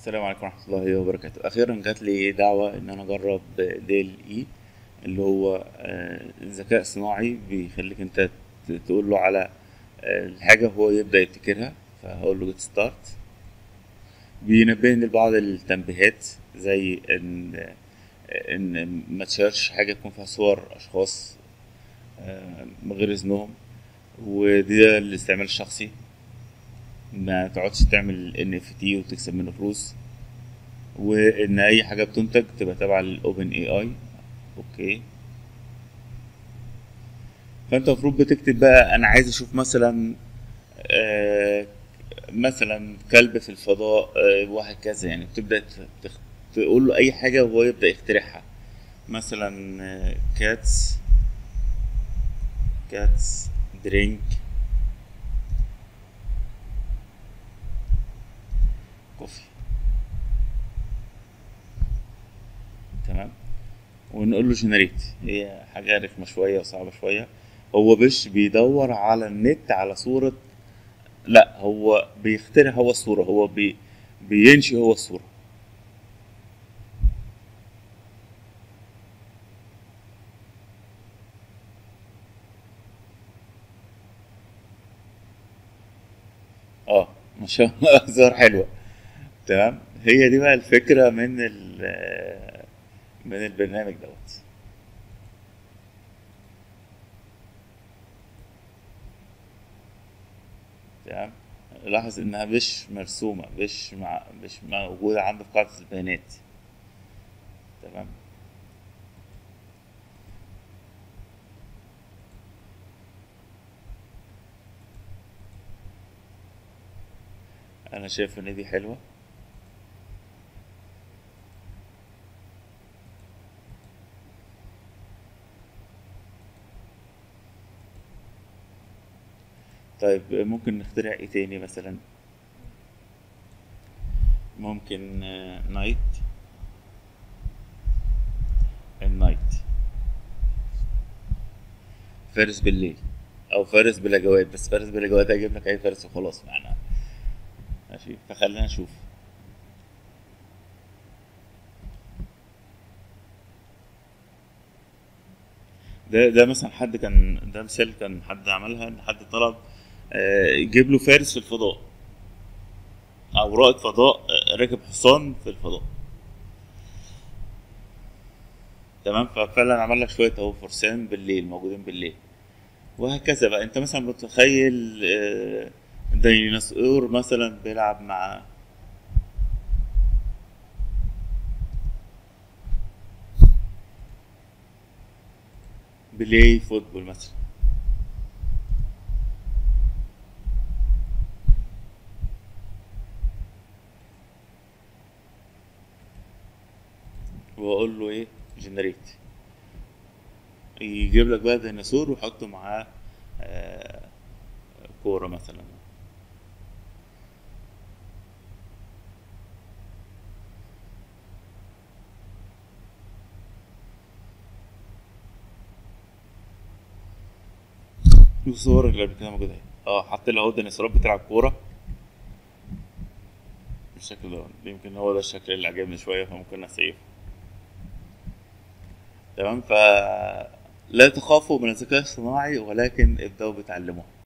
السلام عليكم ورحمة الله وبركاته أخيرا جات لي دعوة إن أنا أجرب ديل إي اللي هو آه، ذكاء صناعي بيخليك أنت ت- تقول له على آه، الحاجة هو يبدأ يبتكرها فهقول له جيت ستارت بينبهني لبعض التنبيهات زي إن إن ما تشيرش حاجة تكون فيها صور أشخاص آه، من غير إذنهم ودي الاستعمال الشخصي ما تقعدش تعمل NFT وتكسب منه فلوس وان اي حاجه بتنتج تبقى تابعه للاوبن اي اي اوكي فانت المفروض بتكتب بقى انا عايز اشوف مثلا آه مثلا كلب في الفضاء آه وهكذا يعني بتبدا تخ- تقول له اي حاجه وهو يبدا يخترعها مثلا كاتس كاتس درينك كوفي تمام ونقول له جنريت هي حاجة رخمة شوية وصعبة شوية هو مش بيدور على النت على صورة لا هو بيخترع هو الصورة هو بي بينشئ هو الصورة اه ما شاء الله ظهر حلوة تمام هي دي بقى الفكرة من ال من البرنامج دوت تمام لاحظ انها مش مرسومة مش مع مش موجودة عنده في قاعدة البيانات تمام انا شايف ان دي حلوة طيب ممكن نخترع ايه تاني مثلا ممكن نايت النايت فارس بالليل او فارس بلا جواد بس فارس بلا جواد هجيب لك اي فارس وخلاص معنا ماشي فخلينا نشوف ده ده مثلا حد كان ده مثال كان حد عملها ان حد طلب آه، يجيب له فارس في الفضاء او رائد فضاء آه، راكب حصان في الفضاء تمام ففعلا عمل لك شويه اهو فرسان بالليل موجودين بالليل وهكذا بقى انت مثلا متخيل آه، ديناصور مثلا بيلعب مع بلاي فوتبول مثلا واقول له ايه جنريت يجيب لك بقى ديناصور ويحطه معاه آه، كورة مثلا الصور اللي قبل كده موجودة اهي اه حط له اهو ديناصورات بتلعب كورة بالشكل ده يمكن هو ده الشكل اللي عجبني شوية فممكن اسيبه تمام ف لا تخافوا من الذكاء الصناعي ولكن ابدأوا بتعلموه